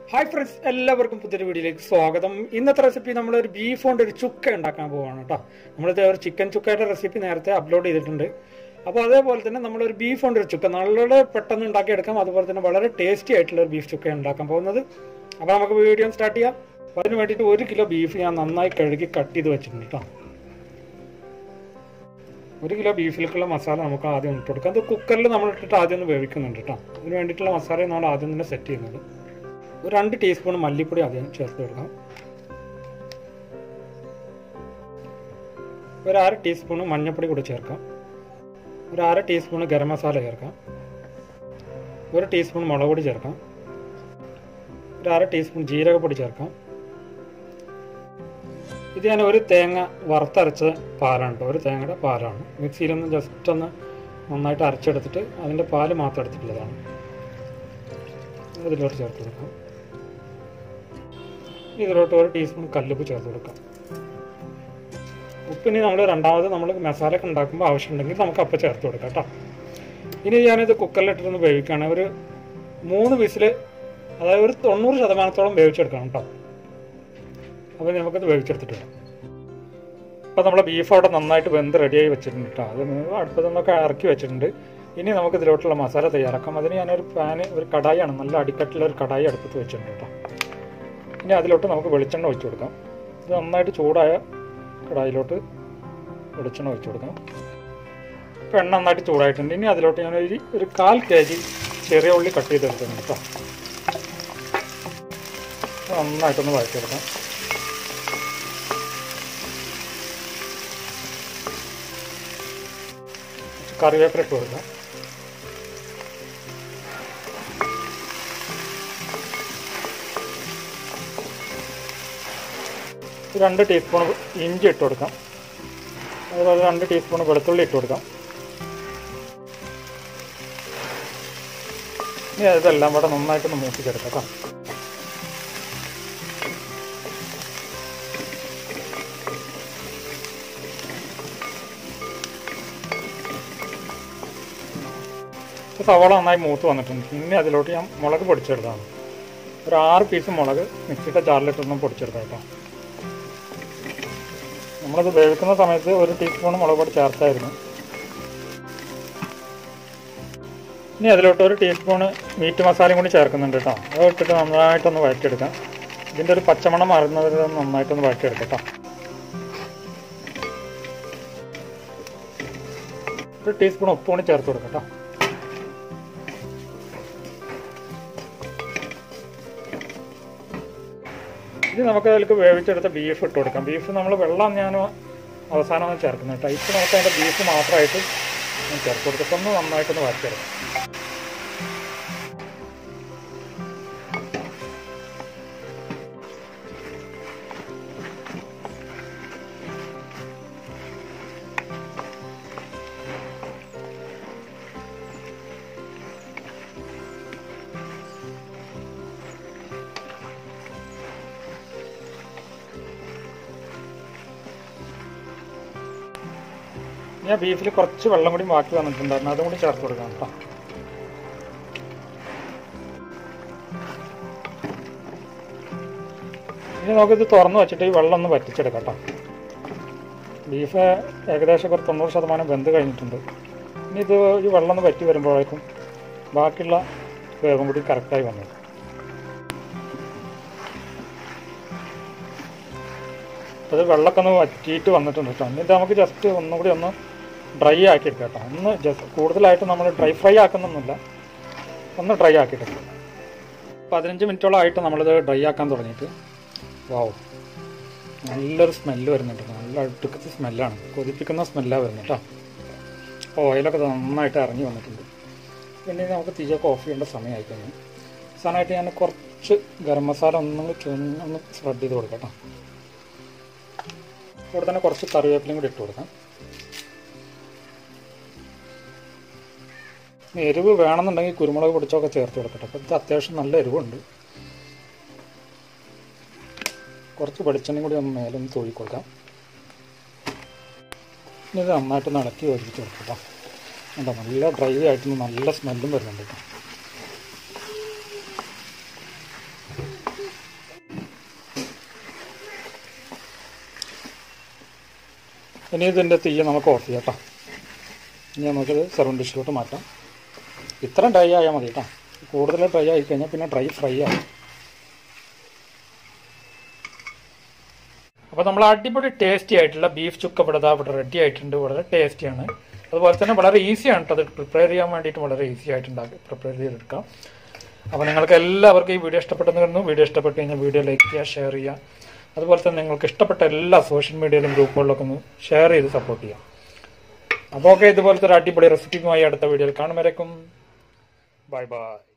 hi friends എല്ലാവർക്കും പുതിയൊരു വീഡിയോയിലേക്ക് സ്വാഗതം ഇന്നത്തെ റെസിപ്പി നമ്മളൊരു ബീഫ് കൊണ്ട് ഒരു ചുക്ക ഉണ്ടാക്കാൻ പോവാണ് കേട്ടോ നമ്മളിത് ഒരു ചിക്കൻ ചുക്കയുടെ റെസിപ്പി നേരത്തെ അപ്ലോഡ് ചെയ്തിട്ടുണ്ട് അപ്പോൾ അതേപോലെ തന്നെ നമ്മളൊരു ബീഫ് കൊണ്ട് ഒരു ചുക്ക വളരെ പെട്ടെന്ന് ഉണ്ടാക്കിയെടുക്കാം അതുപോലെ തന്നെ വളരെ ടേസ്റ്റി ആയിട്ടുള്ള ഒരു ബീഫ് ചുക്ക ഉണ്ടാക്കാൻ പോകുന്നത് അപ്പോൾ നമുക്ക് വീഡിയോ സ്റ്റാർട്ട് ചെയ്യാം അപ്പോൾ അതിന് വേണ്ടിയിട്ട് ഒരു കിലോ ബീഫ് ഞാൻ നന്നായി കഴുകി കട്ട് ചെയ്ത് വെച്ചിട്ടുണ്ട് കേട്ടോ ഒരു കിലോ ബീഫിലേക്കുള്ള മസാല നമുക്ക് ആദ്യം ഇട്ട് കൊടുക്കാം അത് കുക്കറിൽ നമ്മൾ ഇട്ടിട്ട് ആദ്യം ഒന്ന് വേവിക്കുന്നുണ്ട് കേട്ടോ അതിന് വേണ്ടിയിട്ടുള്ള മസാല നമ്മൾ ആദ്യം തന്നെ സെറ്റ് ചെയ്യുന്നത് ഒരു രണ്ട് ടീസ്പൂൺ മല്ലിപ്പൊടി ആദ്യം ചേർത്ത് കൊടുക്കാം ഒരു അര ടീസ്പൂൺ മഞ്ഞൾപ്പൊടി കൂടി ചേർക്കാം ഒരു അര ടീസ്പൂൺ ഗരം മസാല ചേർക്കാം ഒരു ടീസ്പൂൺ മുളക് പൊടി ചേർക്കാം ഒരു അര ടീസ്പൂൺ ജീരകപ്പൊടി ചേർക്കാം ഇത് ഞാൻ ഒരു തേങ്ങ വറുത്തരച്ച പാലാണ് കേട്ടോ ഒരു തേങ്ങയുടെ പാലാണ് മിക്സിയിലൊന്ന് ജസ്റ്റ് ഒന്ന് നന്നായിട്ട് അരച്ചെടുത്തിട്ട് അതിൻ്റെ പാല് മാത്രം എടുത്തിട്ടുള്ളതാണ് ഇതിലോട്ട് ചേർത്ത് കൊടുക്കാം ഇതിലോട്ട് ഒരു ടീസ്പൂൺ കല്ലുപ്പ് ചേർത്ത് കൊടുക്കാം ഉപ്പിനി നമ്മൾ രണ്ടാമത് നമ്മൾ മസാലയൊക്കെ ഉണ്ടാക്കുമ്പോൾ ആവശ്യമുണ്ടെങ്കിൽ നമുക്ക് അപ്പം ചേർത്ത് കൊടുക്കാം കേട്ടോ ഇനി ഞാനിത് കുക്കറിലിട്ടിട്ടൊന്ന് വേവിക്കുകയാണ് ഒരു മൂന്ന് വിസിൽ അതായത് ഒരു തൊണ്ണൂറ് ശതമാനത്തോളം വേവിച്ചെടുക്കണം കേട്ടോ അപ്പോൾ നമുക്കത് വേവിച്ചെടുത്തിട്ട് വരാം അപ്പോൾ നമ്മളെ ബീഫ് അവിടെ നന്നായിട്ട് വെന്ത് റെഡിയായി വെച്ചിട്ടുണ്ട് കേട്ടോ അത് അടുപ്പത്തു നിന്നൊക്കെ ഇറക്കി വെച്ചിട്ടുണ്ട് ഇനി നമുക്ക് ഇതിലോട്ടുള്ള മസാല തയ്യാറാക്കാം അതിന് ഞാനൊരു പാന് ഒരു കടായിയാണ് നല്ല അടിക്കട്ടിലുള്ള ഒരു കടായി അടുപ്പത്ത് വെച്ചിട്ടുണ്ട് കേട്ടോ ഇനി അതിലോട്ട് നമുക്ക് വെളിച്ചെണ്ണ ഒഴിച്ചു കൊടുക്കാം ഇത് നന്നായിട്ട് ചൂടായ കടായിലോട്ട് വെളിച്ചെണ്ണ ഒഴിച്ചു കൊടുക്കാം ഇപ്പോൾ എണ്ണ നന്നായിട്ട് ചൂടായിട്ടുണ്ട് ഇനി അതിലോട്ട് ഞാൻ ഒരു ഒരു കാൽ കെ ജി ചെറിയ ഉള്ളി കട്ട് ചെയ്തെടുക്കുന്നുണ്ട് കേട്ടോ നന്നായിട്ടൊന്ന് വഴറ്റിയെടുക്കാം കറിവേപ്പില ഇട്ട് കൊടുക്കാം രണ്ട് ടീസ്പൂൺ ഇഞ്ചി ഇട്ട് കൊടുക്കാം അതുപോലെ രണ്ട് ടീസ്പൂൺ വെളുത്തുള്ളി ഇട്ട് കൊടുക്കാം ഇനി ഇതെല്ലാം കൂടെ നന്നായിട്ടൊന്ന് മൂപ്പിച്ചെടുക്കാം കേട്ടോ സവാള നന്നായി മൂത്ത് വന്നിട്ടുണ്ട് ഇനി അതിലോട്ട് ഞാൻ മുളക് പൊടിച്ചെടുത്താണ് ഒരു ആറ് പീസ് മുളക് മിക്സിയുടെ ജാറിലിട്ടൊന്നും പൊടിച്ചെടുക്കാം കേട്ടോ നമ്മളത് വേവിക്കുന്ന സമയത്ത് ഒരു ടീസ്പൂൺ മുളക് പൊടി ചേർത്തായിരുന്നു ഇനി അതിലോട്ട് ഒരു ടീസ്പൂണ് മീറ്റ് മസാലയും കൂടി ചേർക്കുന്നുണ്ട് കേട്ടോ അത് ഇട്ടിട്ട് നന്നായിട്ടൊന്ന് വഴറ്റിയെടുക്കാം ഇതിൻ്റെ ഒരു പച്ചമണം മാറുന്നത് നന്നായിട്ടൊന്ന് വഴറ്റിയെടുക്കാം കേട്ടോ ഒരു ടീസ്പൂൺ ഉപ്പ് കൂടി ചേർത്ത് കൊടുക്കാം കേട്ടോ ഇനി നമുക്ക് അതിലേക്ക് വേവിച്ചെടുത്ത ബീഫ് ഇട്ട് കൊടുക്കാം ബീഫ് നമ്മൾ വെള്ളം ഞാൻ അവസാനമാണ് ചേർക്കുന്നത് കേട്ടോ ഇപ്പം നമുക്ക് അതിൻ്റെ ബീഫ് മാത്രമായിട്ട് ഞാൻ ചേർത്ത് കൊടുത്തിട്ട് ഒന്ന് നന്നായിട്ടൊന്ന് വരച്ചെടുക്കാം ഞാൻ ബീഫിൽ കുറച്ച് വെള്ളം കൂടി ബാക്കി വന്നിട്ടുണ്ടായിരുന്നു അതും കൂടി ചേർത്ത് കൊടുക്കാം കേട്ടോ ഇനി നമുക്കിത് തുറന്ന് വെച്ചിട്ട് ഈ വെള്ളം ഒന്ന് വറ്റിച്ചെടുക്കാം കേട്ടോ ബീഫ് ഏകദേശം ഒരു തൊണ്ണൂറ് ശതമാനം വെന്ത് കഴിഞ്ഞിട്ടുണ്ട് ഇനി ഇത് ഈ വെള്ളം ഒന്ന് വറ്റി വരുമ്പോഴേക്കും ബാക്കിയുള്ള വേവും കൂടി കറക്റ്റായി വന്നത് അത് വെള്ളമൊക്കെ ഒന്ന് വറ്റിയിട്ട് വന്നിട്ടുണ്ട് കേട്ടോ എന്നിട്ട് നമുക്ക് ജസ്റ്റ് ഒന്നും കൂടി ഒന്ന് ഡ്രൈ ആക്കി എടുക്കാം കേട്ടോ ഒന്ന് ജസ്റ്റ് കൂടുതലായിട്ട് നമ്മൾ ഡ്രൈ ഫ്രൈ ആക്കുന്നൊന്നുമില്ല ഒന്ന് ഡ്രൈ ആക്കിയിട്ട് പതിനഞ്ച് മിനിറ്റോളം ആയിട്ട് നമ്മളിത് ഡ്രൈ ആക്കാൻ തുടങ്ങിയിട്ട് വാവ് നല്ലൊരു സ്മെല്ല് വരുന്നുണ്ട് നല്ല അടുക്കത്തെ സ്മെല്ലാണ് കൊതിപ്പിക്കുന്ന സ്മെല്ലാണ് വരുന്നത് കേട്ടോ ഓയിലൊക്കെ നന്നായിട്ട് ഇറങ്ങി വന്നിട്ടുണ്ട് പിന്നെ നമുക്ക് തീയൊക്കെ ഓഫ് ചെയ്യേണ്ട സമയമായി കഴിഞ്ഞു അവസാനമായിട്ട് ഞാൻ കുറച്ച് ഗരം മസാല ഒന്നും ഒന്ന് സ്പ്രെഡ് ചെയ്ത് കൊടുക്കാം കേട്ടോ ഇവിടെ തന്നെ കുറച്ച് കറിവേപ്പിലയും കൂടി ഇട്ട് കൊടുക്കാം എരിവ് വേണമെന്നുണ്ടെങ്കിൽ കുരുമുളക് പൊടിച്ചൊക്കെ ചേർത്ത് കൊടുക്കട്ടെ അപ്പോൾ ഇത് അത്യാവശ്യം നല്ല എരിവുണ്ട് കുറച്ച് വെളിച്ചെണ്ണയും കൂടി ഒന്ന് മേലെ ഒന്ന് തൊഴി കൊടുക്കാം ഇനി ഇത് നന്നായിട്ടൊന്ന് ഇളക്കി ഒഴിച്ച് കൊടുക്കാം കേട്ടോ നല്ല ഡ്രൈ ആയിട്ട് നല്ല സ്മെല്ലും വരുന്നുണ്ട് കേട്ടോ ഇനി ഇതിൻ്റെ തീ നമുക്ക് ഓഫ് ചെയ്യാം കേട്ടോ ഇനി നമുക്കിത് സെർവൻ ഡിഷിലോട്ട് മാറ്റാം ഇത്ര ഡ്രൈ ആയാൽ മതി കേട്ടോ കൂടുതൽ ഡ്രൈ ആയി കഴിഞ്ഞാൽ പിന്നെ ഡ്രൈ ഫ്രൈ ആവും അപ്പോൾ നമ്മൾ അടിപൊളി ടേസ്റ്റി ആയിട്ടുള്ള ബീഫ് ചുക്ക ഇവിടെ ദാ ഇവിടെ റെഡി ആയിട്ടുണ്ട് വളരെ ടേസ്റ്റിയാണ് അതുപോലെ തന്നെ വളരെ ഈസിയാണ് കേട്ടോ അത് പ്രിപ്പയർ ചെയ്യാൻ വേണ്ടിയിട്ട് വളരെ ഈസി ആയിട്ട് ഉണ്ടാക്കി പ്രിപ്പയർ ചെയ്തെടുക്കാം അപ്പോൾ നിങ്ങൾക്ക് എല്ലാവർക്കും ഈ വീഡിയോ ഇഷ്ടപ്പെട്ടെന്ന് കരുതുന്നു വീഡിയോ ഇഷ്ടപ്പെട്ട് കഴിഞ്ഞാൽ വീഡിയോ ലൈക്ക് ചെയ്യുക ഷെയർ ചെയ്യുക അതുപോലെ തന്നെ നിങ്ങൾക്ക് ഇഷ്ടപ്പെട്ട എല്ലാ സോഷ്യൽ മീഡിയയിലും ഗ്രൂപ്പുകളിലൊക്കെ ഒന്ന് ഷെയർ ചെയ്ത് സപ്പോർട്ട് ചെയ്യാം അപ്പോൾ ഓക്കെ ഇതുപോലത്തെ ഒരു അടിപൊളി റെസിപ്പിയുമായി അടുത്ത വീഡിയോയിൽ കാണുമ്പോഴേക്കും ബൈ ബൈ